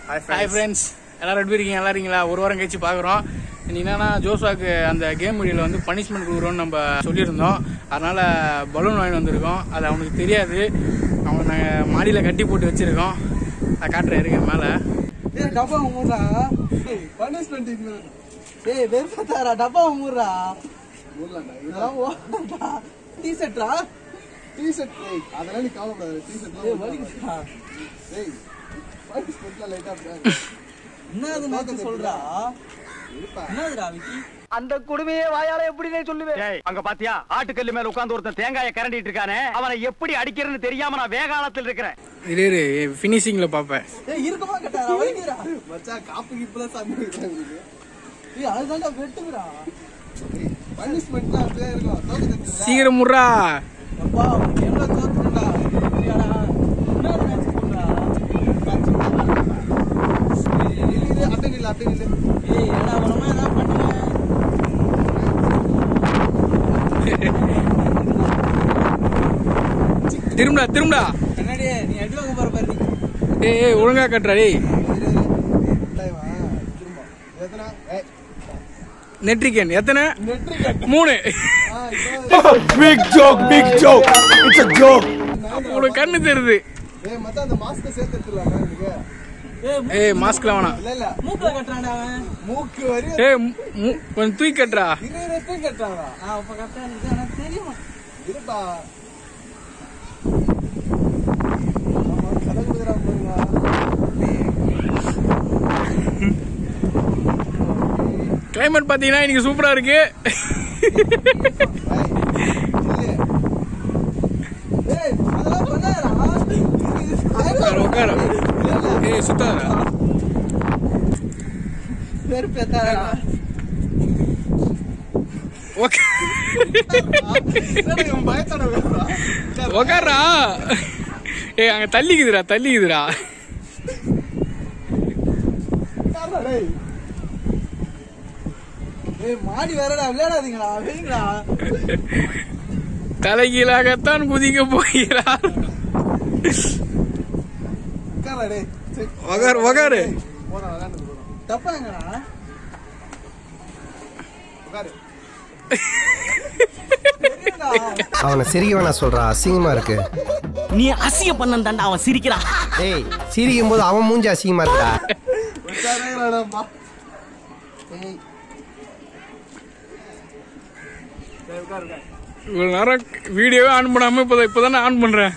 Hi friends எல்லாரும் எப்படி இருக்கீங்க நல்லா இருக்கீங்களா ஒரு வாரம் கழிச்சு பார்க்குறோம் என்னன்னா ஜோஸ்வாக்கு அந்த கேம் வீடியோவில் வந்து பனிஷ்மெண்ட் கொடுக்குறோன்னு நம்ம சொல்லியிருந்தோம் அதனால் பலூன் வாங்கி வந்திருக்கோம் அது அவனுக்கு தெரியாது அவனை நாங்கள் மாடியில் கட்டி போட்டு வச்சுருக்கோம் அதை காட்டுறேன் இருக்க மேலே ஏய் டப்பா மூடுறா பனிஷ்மெண்ட் ஏய் வெறுப்பத்தாரா டப்பா மூடுறா மூடலாம்டா டீ ஷர்ட்ரா டீ ஷர்ட் ஏய் அதெல்லாம் நீ கவலைப்படாத டீ ஷர்ட்லாம் ஏய் வலிக்குதுடா ஏய் பனிஷ்மெண்ட்லாம் லைட்டா என்ன அது மாத்த சொல்றா இருப்பா என்னதுடா விக்கி அந்த கொடுமையே வாயால எப்படி சொல்லுவேன் அங்க பாத்தியா ஆட்டுக்கல்லு மேல உட்கார்ந்து ஒருத்தன் தேங்காய கரண்டிட்டு இருக்கானே அவனை எப்படி அடிக்கிறதுன்னு தெரியாம நான் வேகாலத்தில் இருக்கிறேன் இரு இரு ஃபினிஷிங்கில் பார்ப்பேன் ஏய் இருக்கமா கட்டாரா வலிக்குதுடா மச்சான் காப்பு கிப்புலாம் சாமி வைக்கிறாங்க ஏய் அதுதான்டா வெட்டுக்குடா பனிஷ்மெண்ட்லாம் அப்படியே இருக்கும் தோக்கத்தை சீக்கிரம் முட்றா அப்பா உனக்கு எவ்வளவு தோத்துறா இல்லையாடா என்ன மேட்ச் போடுறா நில்லு அப்படியே நில்லு அப்படியே நில்லு ஏய் ஏடா வரமா என்ன பண்ணுங்க திரும்புடா திரும்புடா கண்ணாடியே நீ அடி வாங்க போற பாரு நீ. ஏய் ஏய் ஒழுங்கா கட்டுறா டேய் இந்தாய் வா திரும்ப எத்தனை ஏய் நெட்ரிக்கன் எத்தனை மூணு ஆ இப்போ Big joke, big joke. It's a joke. உனக்கு கண்ணு தெரியுது ஏய் மச்சான் அந்த மாஸ்க் சேர்த்து எடுத்துடலாமா எனக்கு ஏய் மூ- ஏய் மாஸ்க்லாம் வேணாம் இல்ல இல்ல மூக்குல கட்டுறான்டா அவன் மூக்கு வரையும் ஏய் மு- மு- கொஞ்சம் தூக்கி கட்டுறா இரு ரெஸ்டும் கட்டுறாங்க ஆ அப்ப கரெக்டா இருக்கு எனக்கு தெரியும் இருப்பா ஆமா, கதை கொடுக்குறான் பாருங்க கிளைமேட் பார்த்தீங்கன்னா இன்னைக்கு சூப்பராக இருக்கு ஏய் அதெல்லாம் பண்ணாதடா உட்காரு, உட்காரு ஏய் சுத்தாத வெறுப்பேத்தாரா உக்கா- இவன் பயத்தோட வேறா உக்காருடா ஏய் அங்க தள்ளிக்குதுடா தள்ளிக்குதுடா டேய் ஏய் மாடி வேறடா விளையாடாதீங்கடா வைங்கடா தலைகீழாகத்தான் குதிக்க போகிறார் உட்காரா டேய் சரி உக்காரு உக்காரு போடா விளையாண்டு போடா தப்பா எங்கடா உட்காரு தெரியும்டா அவனை சிரிக்க வேணாம் சொல்றா அசிங்கமா இருக்கு நீ அசிய பண்ண தாண்டா அவன் சிரிக்கிறான் டேய் சிரிக்கும் போது அவன் மூஞ்சி அசிங்கமா இருக்கா உட்காரேங்கடாப்பா ஏய் சரி உட்காரு உட்காரு இவ்வளவு நேரம் வீடியோவே ஆன் பண்ணாம இப்போ இப்போதானே ஆன் பண்றேன்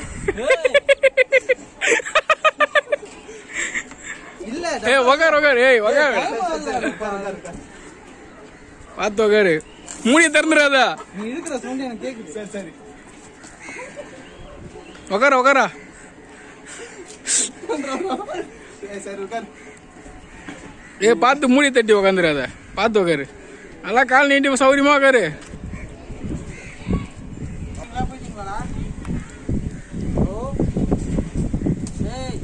இல்ல ஏய் உக்காரு உக்காரு ஏய் உக்காரு பார்த்து உக்காரு மூடியை திறந்துடாதா நீ இருக்கிற சவுண்ட் எனக்கு கேக்குது சரி சரி உக்கார உக்காரா ஏய் சரி உட்காரு ஏய் பார்த்து மூடி தட்டி உக்காந்துடாத பார்த்து உக்காரு நல்லா கால் நீட்டி சௌரியமா உக்காரு எல்லாம் போயிட்டீங்களாடா ஓ ஏய்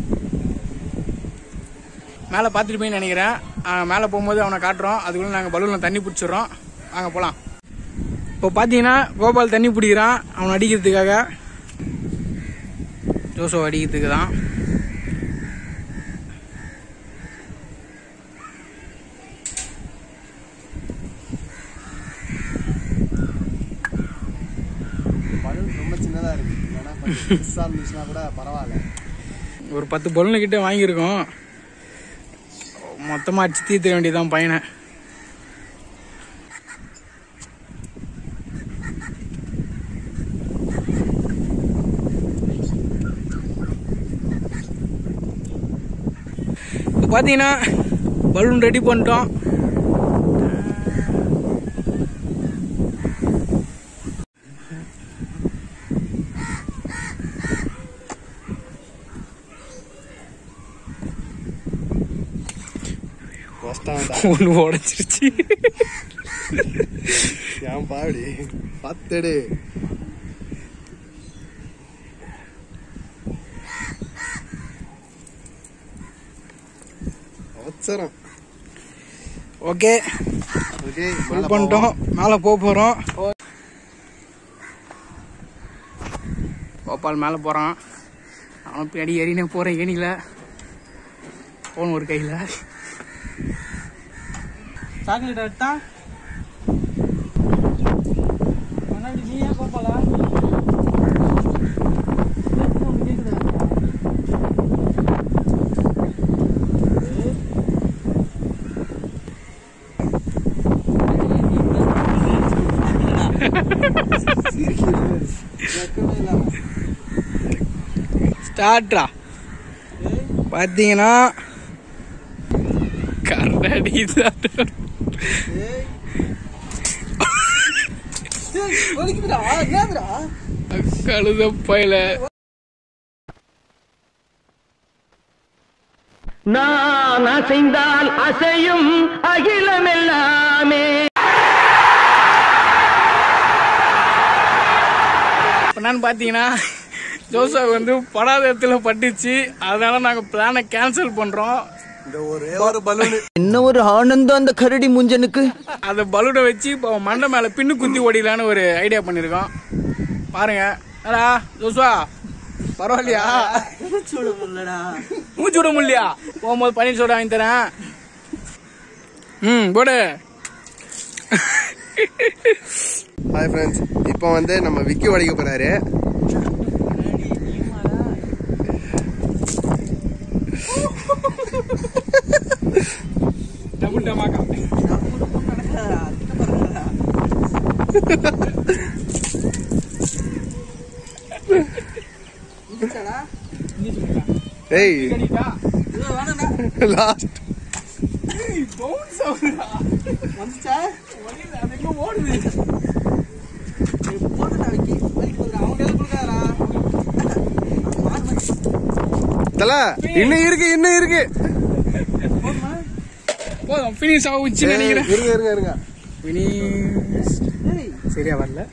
மேலே பார்த்துட்டு போய் நினைக்கிறேன் ஆ, மேலே போகும்போது அவனை காட்டுறோம் அதுக்குள்ள நாங்கள் பலூனில் தண்ணி பிடிச்சிடுறோம் வாங்க போகலாம் இப்போ பார்த்தீங்கன்னா கோபால் தண்ணி பிடிக்கிறான் அவனை அடிக்கிறதுக்காக ஜோசோ அடிக்கிறதுக்கு தான் பலூன் ரொம்ப சின்னதா இருக்கு இல்லைன்னா கொஞ்சம் பெருசா இருந்துச்சுன்னா கூட பரவாயில்ல ஒரு பத்து பலூனு கிட்ட வாங்கியிருக்கோம் மொத்தமாக அடிச்சு தீர்த்த வேண்டியதான் பையனை இப்போ பார்த்தீங்கன்னா பலூன் ரெடி பண்ணிட்டோம் கஷ்டம் ஒன்று உடச்சிருச்சு ஏன் பாடி பத்தடு அவசரம் ஓகே ஓகே ஃபுல் பண்ணிட்டோம் மேலே போக போகிறோம் கோபால் மேலே போகிறான் அவன் பின்னாடி ஏறினே போகிறேன் ஏனியில் ஃபோன் ஒரு கையில் சாக்லேட் எடுத்தா முன்னாடி நீ ஏன் கோபாலா கேக்குதா ஸ்டார்ட்ரா பார்த்தீங்கன்னா கரடி வலிக்குதுடா என்னதுடா கழுத பயில நான் அசைந்தால் அசையும் அகிலம் எல்லாமே என்னன்னு பார்த்தீங்கன்னா ஜோசா வந்து படாத இடத்துல பட்டுச்சு அதனால நாங்கள் பிளானை கேன்சல் பண்ணுறோம் இந்த ஒரே ஒரு பலூனு என்ன ஒரு ஆனந்தம் அந்த கரடி முஞ்சனுக்கு அந்த பலூனை வச்சு இப்போ மண்டை மேலே பின்னு குத்தி ஓடிடலான்னு ஒரு ஐடியா பண்ணியிருக்கோம் பாருங்க அடா ஜோசுவா பரவாயில்லையா சூட முடியலடா மூச்சு விட முடியலையா போகும்போது பன்னீர் சோடா வாங்கி தரேன் ம் போடு ஹாய் ஃப்ரெண்ட்ஸ் இப்போ வந்து நம்ம விக்கி உடைக்க போறாரு டபுள் டமாக்கா ஏய் சரிடா லாஸ்ட் பவுன்ஸ் ஆகுதுடா வந்துச்சா வலியுது, அது எங்க ஓடுது போதுடா விக்கி வலி போதுடா அவன் கையில கொடுக்காதடா தல இன்னும் இருக்கு இன்னும் இருக்கு போதும் ஃபினிஷ் ஆகுச்சு ஏய், நினைக்கிறேன் இருங்க இருங்க இருங்க ஃபினிஷ் ஏய் சரியா வரல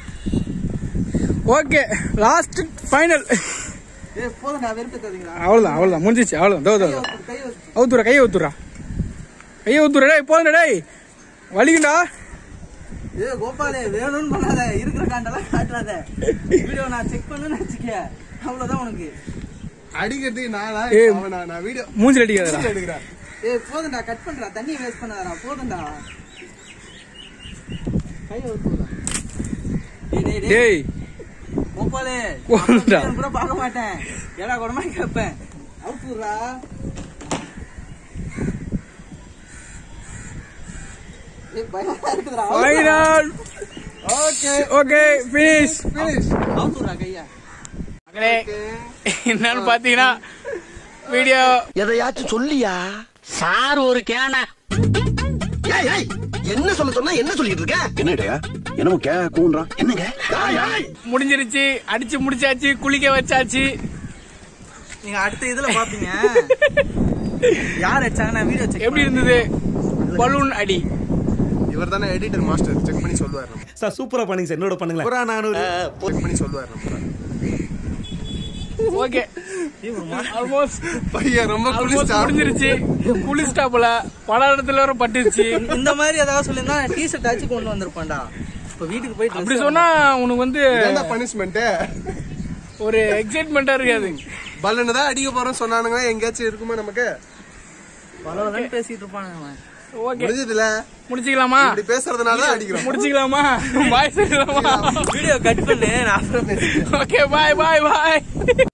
ஓகே லாஸ்ட் ஃபைனல் ஏய் போதுடா வெறுப்பேத்தாதீங்கடா அவ்வளோதான் அவ்வளோதான் முடிஞ்சிச்சு அவ்வளோதான் தோ தோ தோ. கை வச்சு அவுத்துறா கையை ஊத்துறா கையை ஊத்துறா டேய் போதுடா டேய் வலிக்குண்டா ஏ கோபாலே வேணும்னு பண்ணாத இருக்கிற காண்டெல்லாம் காட்டுறாத வீடியோ நான் செக் பண்ணுன்னு வச்சுக்க அவ்வளவுதான் உனக்கு அடிக்கிறதுக்கு நானா ஏய். அவனா நான் வீடியோ மூஞ்சில் அடிக்காதடா எடுக்கிறேன் ஏய் போதும்டா கட் பண்றா தண்ணி வேஸ்ட் பண்ணாதடா போதும்டா கை ஊத்துடா டேய் டேய் டேய் டேய் கோபாலே போதும்டா. நான் கூட பார்க்க மாட்டேன் ஏடா கூடமா கேட்பேன் அவுத்துடுறா ஏய் பயமா இருக்குதுடா final okay okay finish finish அவுத்துடுறா கையா மகளே என்னன்னு பார்த்தீங்கன்னா வீடியோ எதையாச்சும் சொல்லியா சார் ஒரு கேன ஏய் ஏய் என்ன சொல்ல சொன்னா என்ன சொல்லிட்டு இருக்க என்னடா என்னமோ கே கூன்றான் என்னங்க முடிஞ்சிருச்சு அடிச்சு முடிச்சாச்சு குளிக்க வச்சாச்சு நீங்க அடுத்த இதுல பாப்பீங்க யார் அடிச்சாங்க நான் வீடியோ செக் எப்படி இருந்தது பலூன் அடி இவர் தானே எடிட்டர் மாஸ்டர் செக் பண்ணி சொல்லுவார் நம்ம சார் சூப்பரா பண்ணீங்க சார் என்னோட பண்ணுங்களேன் புறா நானூறு செக் பண்ணி சொல்லுவார் நம்ம ஓகே ஆல்மோஸ்ட் பையன் ரொம்ப ஆல்மோஸ்ட் குளிச்சா முடிஞ்சிருச்சு குளிச்சிட்டா போல பல இடத்துல வர பட்டுருச்சு இந்த மாதிரி ஏதாவது சொல்லியிருந்தா டீ ஷர்ட் ஆச்சு கொண்டு வந்திருப்பேன்டா இப்ப வீட்டுக்கு போய் அப்படி சொன்னா உனக்கு வந்து என்ன பனிஷ்மெண்ட் ஒரு எக்ஸைட்மெண்டா இருக்காது பலூன் தான் அடிக்க போறோம் சொன்னானுங்க எங்கேயாச்சும் இருக்குமா நமக்கு பலவலன்னு பேசிட்டு இருப்பானுங்க அவன். ஓகே முடிஞ்சதுல முடிச்சுக்கலாமா இப்படி பேசுறதுனால தான் அடிக்கிறோம் முடிச்சுக்கலாமா பாய் சொல்லலாமா வீடியோ கட் பண்ணு நான் அப்புறம் பேசுறேன் ஓகே பாய் பாய் பாய்